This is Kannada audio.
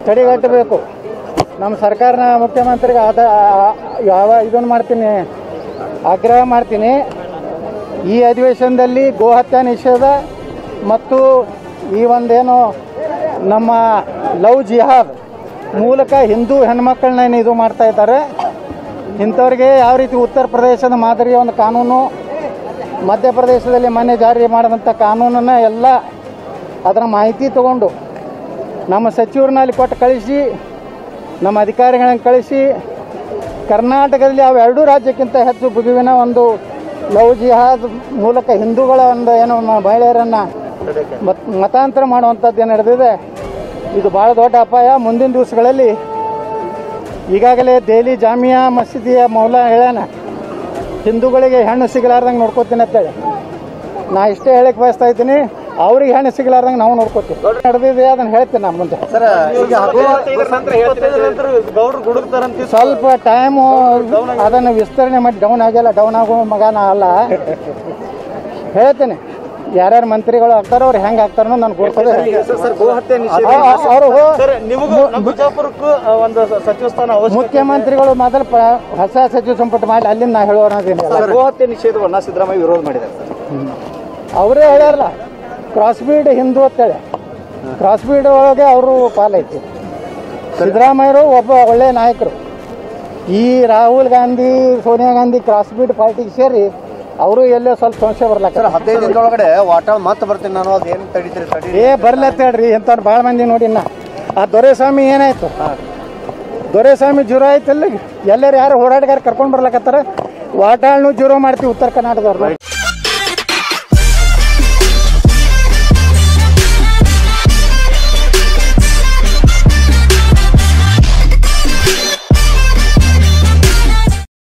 ತಡೆಗಟ್ಟಬೇಕು ನಮ್ಮ ಸರ್ಕಾರನ ಮುಖ್ಯಮಂತ್ರಿಗೆ ಆದ ಆ- ಯಾವ ಇದನ್ನು ಮಾಡ್ತೀನಿ ಆಗ್ರಹ ಮಾಡ್ತೀನಿ ಈ ಅಧಿವೇಶನದಲ್ಲಿ ಗೋಹತ್ಯೆ ನಿಷೇಧ ಮತ್ತು ಈ ಒಂದೇನು ನಮ್ಮ ಲವ್ ಜಿಹಾದ್ ಮೂಲಕ ಹಿಂದೂ ಹೆಣ್ಮಕ್ಳನ್ನ ಏನು ಇದು ಮಾಡ್ತಾ ಇದ್ದಾರೆ ಇಂಥವ್ರಿಗೆ ಯಾವ ರೀತಿ ಉತ್ತರ ಪ್ರದೇಶದ ಮಾದರಿಯ ಒಂದು ಕಾನೂನು ಮಧ್ಯಪ್ರದೇಶದಲ್ಲಿ ಮೊನ್ನೆ ಜಾರಿ ಮಾಡಿದಂಥ ಕಾನೂನನ್ನು ಎಲ್ಲ ಅದರ ಮಾಹಿತಿ ತಗೊಂಡು ನಮ್ಮ ಸಚಿವರನ್ನ ಕೊಟ್ಟು ಕಳಿಸಿ ನಮ್ಮ ಅಧಿಕಾರಿಗಳನ್ನು ಕಳಿಸಿ ಕರ್ನಾಟಕದಲ್ಲಿ ಅವು ಎರಡೂ ರಾಜ್ಯಕ್ಕಿಂತ ಹೆಚ್ಚು ಬಿಗುವಿನ ಒಂದು ಲವ್ ಜಿಹಾದ್ ಮೂಲಕ ಹಿಂದೂಗಳ ಒಂದು ಏನು ಮ- ಮಹಿಳೆಯರನ್ನು ಮತ್ ಮತಾಂತರ ಮಾಡುವಂಥದ್ದು ಏನು ನಡೆದಿದೆ ಇದು ಭಾಳ ದೊಡ್ಡ ಅಪಾಯ ಮುಂದಿನ ದಿವಸಗಳಲ್ಲಿ ಈಗಾಗಲೇ ದೆಹಲಿ ಜಾಮಿಯಾ ಮಸೀದಿಯ ಮೌಲ ಹೇಳ್ಯಾನ ಹಿಂದೂಗಳಿಗೆ ಹೆಣ್ಣು ಸಿಗಲಾರ್ದಂಗೆ ನೋಡ್ಕೋತೀನಿ ಅಂತೇಳಿ ನಾ ಇಷ್ಟೇ ಹೇಳಕ್ಕೆ ಬಯಸ್ತಾ ಇದ್ದೀನಿ ಅವ್ರಿಗೆ ಹೆಣ್ಣು ಸಿಗಲಾರ್ದಂಗೆ ನಾವು ನೋಡ್ಕೋತೀವಿ ನಡೆದಿದೆ ಅದನ್ನು ಹೇಳ್ತೀನಿ ನಾನು ಮುಂದೆ ಸರ್ ಈಗ ಹಗು ಗೌಡ್ರು ಗುಡುಗ್ತಾರಂತ ಸ್ವಲ್ಪ ಟೈಮು ಅದನ್ನು ವಿಸ್ತರಣೆ ಮಾಡಿ ಡೌನ್ ಆಗಿಲ್ಲ ಡೌನ್ ಆಗೋ ಮಗನ ಅಲ್ಲ ಹೇಳ್ತೇನೆ ಯಾರ್ಯಾರು ಮಂತ್ರಿಗಳು ಆಗ್ತಾರೋ ಅವ್ರು ಹೆಂಗೆ ಆಗ್ತಾರೋ ನಾನು ಗೊತ್ತದೆ ಸರ್ ಗೋಹತ್ಯೆ ನಿಷೇಧ ಅವರು ಸರ್ ನಿಮಗೂ ನಮ್ಮ ಬಿಜಾಪುರಕ್ಕೂ ಆ, ಒಂದು ಸ- ಸಚಿವ ಸ್ಥಾನ ಅವಶ್ಯಕ ಮುಖ್ಯಮಂತ್ರಿಗಳು ಮೊದಲು ಪ ಹೊಸ ಸಚಿವ ಸಂಪುಟ ಮಾಡಿ ಅಲ್ಲಿಂದ ನಾ ಹೇಳೋಣದೇನು ಸರ್, ಗೋಹತ್ಯೆ ನಿಷೇಧವನ್ನ ಸಿದ್ದರಾಮಯ್ಯ ವಿರೋಧ ಮಾಡಿದ್ದಾರೆ ಸರ್ ಅವರೇ ಹೇಳ್ಯಾರಲ್ಲ ಕ್ರಾಸ್ ಬೀಡ್ ಹಿಂದೂ ಅಂತೇಳಿ ಕ್ರಾಸ್ ಬೀಡ್ ಒಳಗೆ ಅವರು ಪಾಲೈತಿ ಸಿದ್ದರಾಮಯ್ಯರು ಒಬ್ಬ ಒಳ್ಳೆ ನಾಯಕರು ಈ ರಾಹುಲ್ ಗಾಂಧಿ ಸೋನಿಯಾ ಗಾಂಧಿ ಕ್ರಾಸ್ ಬೀಡ್ ಪಾರ್ಟಿಗೆ ಸೇರಿ ಅವರು ಎಲ್ಲೋ ಸ್ವಲ್ಪ ಸಂಶಯ ಬರ್ಲಾಕ ಸರ್ ಹದಿನೈದು ದಿನದೊಳಗಡೆ ವಾಟಾಳ್ ಮತ್ತೆ ಬರ್ತೀನಿ ನಾನು ಅದೇನು ತಡೀತೀರಿ ತಡೀರಿ ಏ ಬರ್ಲತ್ತ ಹೇಳ್ರಿ ಎಂಥವ್ರು ಭಾಳ ಮಂದಿ ನೋಡಿ ಇನ್ನ ಆ ದೊರೆಸ್ವಾಮಿ ಏನಾಯ್ತು ದೊರೆಸ್ವಾಮಿ ಜೀರೋ ಆಯ್ತು ಅಲ್ಲಿ ಎಲ್ಲರೂ ಯಾರು ಹೋರಾಟಗಾರ ಕರ್ಕೊಂಡು ಬರ್ಲಕತ್ತಾರ ವಾಟಾಳ್ನು ಜೀರೋ ಮಾಡ್ತೀವಿ ಉತ್ತರ ಕರ್ನಾಟಕದವ್ರು